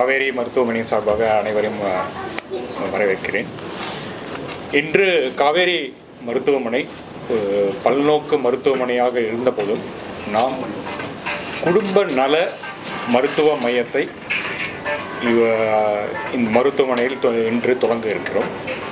காவேரி மருத்துவமனை சார்பாக அனைவரையும் அஹ், வரவேற்கிறேன் இன்று காவேரி மருத்துவமனை ஒரு பல்நோக்கு மருத்துவமனையாக இருந்தபோதும் நாம் குடும்ப நல மருத்துவ மையத்தை இவ- இந்த மருத்துவமனையில் தொ- இன்று தொடங்க இருக்கிறோம்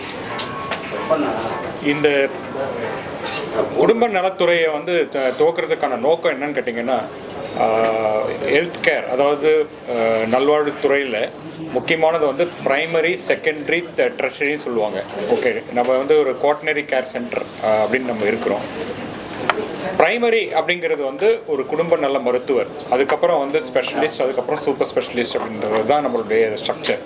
இந்த குடும்ப நலத்துறையை வந்து த- துவக்கிறதுக்கான நோக்கம் என்னன்னு கேட்டிங்கன்னா ஹெல்த் கேர் அதாவது ஆஹ், நல்வாழ்வுத்துறையில் முக்கியமானது வந்து ப்ரைமரி செகண்டரி ட்ரெஷரின்னு சொல்லுவாங்க ஓகே நம்ம வந்து ஒரு கோட்டனரி கேர் சென்டர் அப்படின்னு நம்ம இருக்கிறோம் பிரைமரி அப்படிங்கிறது வந்து ஒரு குடும்ப நல மருத்துவர் அதுக்கப்புறம் வந்து ஸ்பெஷலிஸ்ட் அதுக்கப்புறம் சூப்பர் ஸ்பெஷலிஸ்ட் அப்படின்றது தான் நம்மளுடைய ஸ்ட்ரக்சர்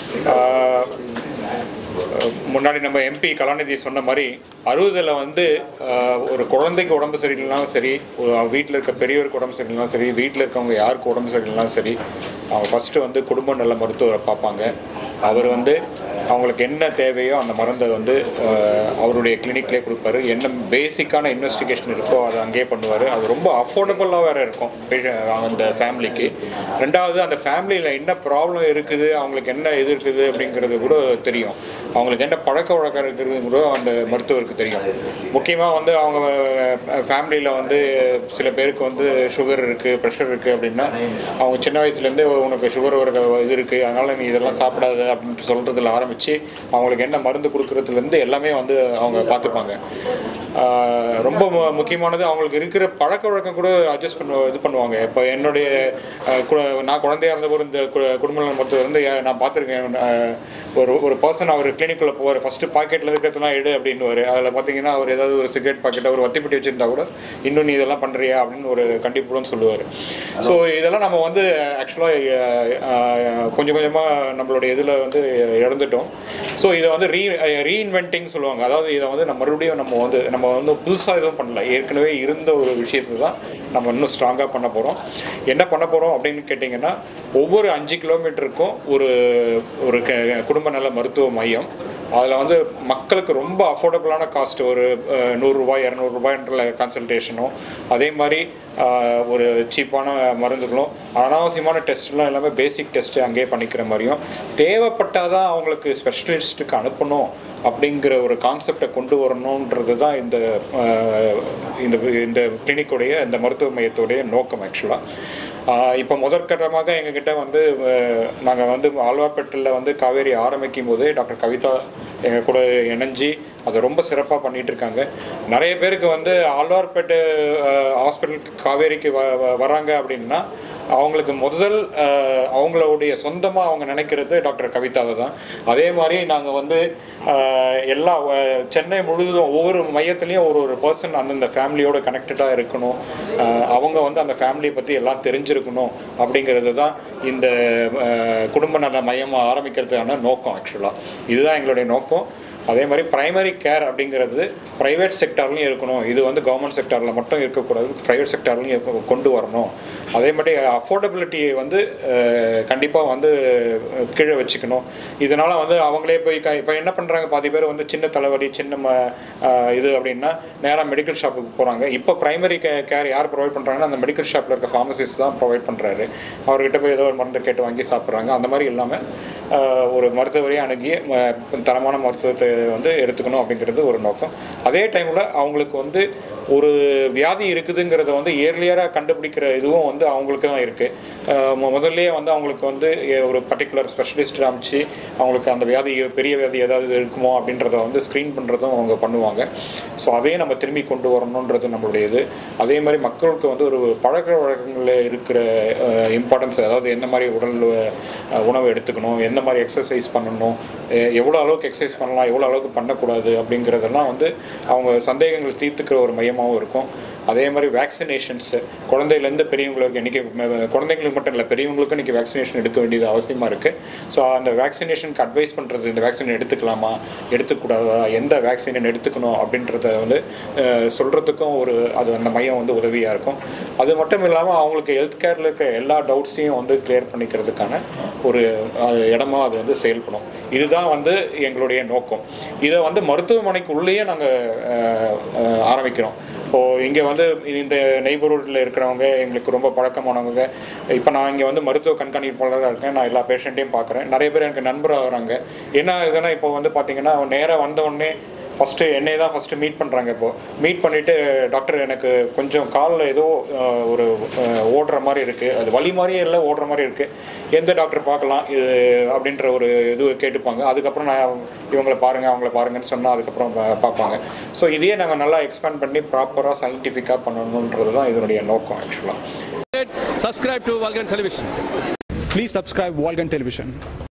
முன்னாடி நம்ம எம்பி கலாநிதி சொன்ன மாதிரி அறுபதில் வந்து ஆஹ், ஒரு குழந்தைக்கு உடம்பு சரியில்லைனாலும் சரி வீட்டில் இருக்க பெரியவருக்கு உடம்பு சரியில்லைனாலும் சரி வீட்டில் இருக்கவங்க யாருக்கு உடம்பு சரியில்லைனாலும் சரி அவங்க ஃபஸ்ட்டு வந்து குடும்ப நல மருத்துவரை பார்ப்பாங்க அவர் வந்து அவங்களுக்கு என்ன தேவையோ அந்த மருந்தை வந்து ஆஹ், அவருடைய கிளினிக்லேயே கொடுப்பாரு என்ன பேசிக்கான இன்வெஸ்டிகேஷன் இருக்கோ அதை அங்கேயே பண்ணுவார் அது ரொம்ப அஃபோர்டபுளாக வேறு இருக்கும் patient- அந்த ஃபேமிலிக்கு ரெண்டாவது அந்த ஃபேமிலியில் என்ன ப்ராப்ளம் இருக்குது அவங்களுக்கு என்ன இது இருக்குது அப்படிங்கிறது கூட தெரியும் அவங்களுக்கு என்ன பழக்க வழக்கம் இருக்கிறது கூட அந்த மருத்துவருக்கு தெரியும் முக்கியமாக வந்து அவங்க ஃபேமிலியில் வந்து சில பேருக்கு வந்து சுகர் இருக்குது ப்ரெஷர் இருக்குது அப்படின்னா அவங்க சின்ன வயசுலேருந்தே உனக்கு சுகர் ஒரு இது இருக்குது அதனால் நீ இதெல்லாம் சாப்பிடாத அப்படின்ட்டு சொல்கிறதுல ஆரம்பித்து அவங்களுக்கு என்ன மருந்து கொடுக்குறதுலேருந்து எல்லாமே வந்து அவங்க பார்த்துப்பாங்க ஆஹ் ரொம்ப மு- முக்கியமானது அவங்களுக்கு இருக்கிற பழக்க வழக்கம் கூட அட்ஜஸ்ட் பண்ண இது பண்ணுவாங்க இப்போ என்னுடைய ஆஹ் கு- நான் குழந்தையா இருந்தபோது இந்த கு- குடும்ப நல மருத்துவர் வந்து ஏ- நான் பார்த்துருக்கேன் ஆஹ் ஒரு ஒரு பர்சன் அவர் கிளினிக்கில் போவார் ஃபஸ்ட்டு பாக்கெட்டில் இருக்கிறதுலாம் எடு அப்படின்னுவார் அதில் பார்த்தீங்கன்னா அவர் ஏதாவது ஒரு சிகரெட் பாக்கெட் ஒரு வத்திப்பட்டி வச்சுருந்தா கூட இன்னும் நீ இதெல்லாம் பண்ணுறியா அப்படின்னு ஒரு கண்டிப்புடன் சொல்லுவார் ஸோ இதெல்லாம் நம்ம வந்து ஆக்சுவலாக கொஞ்சம் கொஞ்சமாக நம்மளுடைய இதில் வந்து இழந்துட்டோம் ஸோ இதை வந்து ரீ ரீஇன்வென்ட்டிங் சொல்லுவாங்க அதாவது இதை வந்து நம்ம மறுபடியும் நம்ம வந்து நம்ம வந்து புதுசாக எதுவும் பண்ணல ஏற்கனவே இருந்த ஒரு விஷயத்தை தான் நம்ம இன்னும் ஸ்ட்ராங்காக பண்ண போகிறோம் என்ன பண்ண போகிறோம் அப்படின்னு கேட்டிங்கன்னா ஒவ்வொரு அஞ்சு கிலோமீட்டருக்கும் ஒரு ஒரு க- குடும்ப நல மருத்துவ மையம் அதில் வந்து மக்களுக்கு ரொம்ப அஃபோர்டபுளான காஸ்ட் ஒரு அஹ், நூறுரூபாய் இரநூறுபாய்ன்ற கன்சல்டேஷனும் அதே மாதிரி ஆஹ், ஒரு சீப்பான மருந்துகளும் அனாவசியமான டெஸ்ட்லாம் எல்லாமே பேசிக் டெஸ்ட்டு அங்கேயே பண்ணிக்கிற மாதிரியும் தேவைப்பட்டால் தான் அவங்களுக்கு ஸ்பெஷலிஸ்ட்டுக்கு அனுப்பணும் அப்படிங்கிற ஒரு கான்செப்டை கொண்டு வரணுன்றது தான் இந்த ஆஹ், இந்த இந்த கிளினிக்குடைய இந்த மருத்துவ மையத்துடைய நோக்கம் ஆக்சுவலாக இப்போ முதற்கட்டமாக எங்ககிட்ட வந்து நாங்கள் வந்து ஆழ்வார்பேட்டில் வந்து காவேரி ஆரம்பிக்கும் போதே டாக்டர் கவிதா எங்கள் கூட இணைஞ்சு அதை ரொம்ப சிறப்பாக பண்ணிட்டு இருக்காங்க நிறைய பேருக்கு வந்து ஆழ்வார்பேட்டு ஹாஸ்பிட்டலுக்கு காவேரிக்கு வ வ- வராங்க அப்படின்னா அவங்களுக்கு முதல் அஹ், அவங்களுடைய சொந்தமாக அவங்க நினைக்கிறது டாக்டர் கவிதாவை தான் அதே மாதிரி நாங்கள் வந்து அஹ், எல்லா அஹ், சென்னை முழுவதும் ஒவ்வொரு மையத்துலேயும் ஒரு ஒரு பர்சன் அந்தந்த ஃபேமிலியோட கனெக்டடாக இருக்கணும் அஹ், அவங்க வந்து அந்த ஃபேமிலியை பற்றி எல்லாம் தெரிஞ்சிருக்கணும் அப்படிங்கிறது தான் இந்த அஹ், குடும்ப நல மையம் ஆரம்பிக்கிறதுக்கான நோக்கம் ஆக்சுவலாக இதுதான் எங்களுடைய நோக்கம் அதே மாதிரி பிரைமரி கேர் அப்படிங்கிறது ப்ரைவேட் செக்டார்லையும் இருக்கணும் இது வந்து கவர்மெண்ட் செக்டாரில் மட்டும் இருக்கக்கூடாது ப்ரைவேட் செக்டார்லையும் கொண்டு வரணும் அதே மாதிரி அஃபோர்டபிலிட்டியை வந்து கண்டிப்பாக வந்து அஹ், கீழே வச்சுக்கணும் இதனால் வந்து அவங்களே போய் க இப்போ என்ன பண்ணுறாங்க பாதி பேர் வந்து சின்ன தலைவலி சின்ன ம அஹ், இது அப்படின்னா நேராக மெடிக்கல் ஷாப்புக்கு போகிறாங்க இப்போ பிரைமரி கே கேர் யார் ப்ரொவைட் பண்ணுறாங்கன்னா அந்த மெடிக்கல் ஷாப்பில் இருக்க ஃபார்மசிஸ்ட் தான் ப்ரொவைட் பண்ணுறாரு அவர்கிட்ட போய் ஏதோ ஒரு மருந்து கேட்டு வாங்கி சாப்பிட்றாங்க அந்த மாதிரி இல்லாமல் ஆஹ், ஒரு மருத்துவரையும் அணுகி ம- தரமான மருத்துவத்தை வந்து எடுத்துக்கணும் அப்படிங்கிறது ஒரு நோக்கம் அதே டைமில் அவங்களுக்கு வந்து ஒரு வியாதி இருக்குதுங்கிறத வந்து இயர்லியராக கண்டுபிடிக்கிற இதுவும் வந்து அவங்களுக்கு தான் இருக்குது முதல்லயே வந்து அவங்களுக்கு வந்து எ- ஒரு பர்டிகுலர் ஸ்பெஷலிஸ்ட் அமைச்சு அவங்களுக்கு அந்த வியாதி பெரிய வியாதி ஏதாவது இருக்குமோ அப்படின்றத வந்து ஸ்க்ரீன் பண்ணுறதும் அவங்க பண்ணுவாங்க ஸோ அதையும் நம்ம திரும்பி கொண்டு வரணுன்றது நம்மளுடைய இது அதே மாதிரி மக்களுக்கு வந்து ஒரு பழக்க வழக்கங்களில் இருக்கிற இம்பார்ட்டன்ஸ் அதாவது எந்த மாதிரி உடல் அஹ், உணவு எடுத்துக்கணும் எந்த மாதிரி எக்ஸசைஸ் பண்ணணும் எ- எவ்வளோ அளவுக்கு எக்ஸசைஸ் பண்ணலாம் எவ்வளோ அளவுக்கு பண்ணக்கூடாது அப்படிங்கிறதெல்லாம் வந்து அவங்க சந்தேகங்கள் தீர்த்துக்கிற ஒரு மையமாகவும் இருக்கும் அதே மாதிரி வேக்சினேஷன்ஸ் குழந்தையிலேருந்து பெரியவங்களுக்கு இன்றைக்கி குழந்தைங்களுக்கு மட்டும் இல்லை பெரியவங்களுக்கும் இன்றைக்கி வேக்சினேஷன் எடுக்க வேண்டியது அவசியமாக இருக்குது ஸோ அந்த வேக்சினேஷனுக்கு அட்வைஸ் பண்ணுறது இந்த வேக்சின் எடுத்துக்கலாமா எடுத்துக்கூடாதா எந்த வேக்சின் எடுத்துக்கணும் அப்படின்றத வந்து சொல்கிறதுக்கும் ஒரு அது அந்த மையம் வந்து உதவியாக இருக்கும் அது மட்டும் இல்லாமல் அவங்களுக்கு ஹெல்த் கேரில் இருக்க எல்லா டவுட்ஸையும் வந்து கிளியர் பண்ணிக்கிறதுக்கான ஒரு அஹ், இடமா அது வந்து செயல்படும் இதுதான் வந்து எங்களுடைய நோக்கம் இதை வந்து மருத்துவமனைக்கு உள்ளேயே நாங்கள் ஆரம்பிக்கிறோம் இப்போது இங்கே வந்து இந்த நெய்பர்ஹுட்டில் இருக்கிறவங்க எங்களுக்கு ரொம்ப பழக்கமானவங்க இப்போ நான் இங்கே வந்து மருத்துவ கண்காணிப்பாளராக இருக்கேன் நான் எல்லா பேஷண்ட்டையும் பார்க்குறேன் நிறைய பேர் எனக்கு நண்பராக வராங்க என்ன ஆகுதுன்னா இப்போ வந்து பார்த்தீங்கன்னா நேராக வந்த உடனே ஃபஸ்ட்டு என்னை தான் ஃபஸ்ட்டு மீட் பண்ணுறாங்க இப்போ மீட் பண்ணிவிட்டு டாக்டர் எனக்கு கொஞ்சம் காலில் ஏதோ அஹ், ஒரு அஹ், ஓடுற மாதிரி இருக்குது அது வலி மாதிரியே இல்லை ஓடுற மாதிரி இருக்குது எந்த டாக்டர் பார்க்கலாம் இது அப்படின்ற ஒரு இது கேட்டுப்பாங்க அதுக்கப்புறம் நான் இவங்களை பாருங்கள் அவங்கள பாருங்கன்னு சொன்னால் அதுக்கப்புறம் பா- பார்ப்பாங்க ஸோ இதையே நாங்கள் நல்லா எக்ஸ்பேண்ட் பண்ணி ப்ராப்பராக சயின்டிஃபிக்காக பண்ணணுன்றது தான் இதனுடைய நோக்கம் ஆக்சுவலாக subscribe to Vulcan Television. Please subscribe Volgan Television.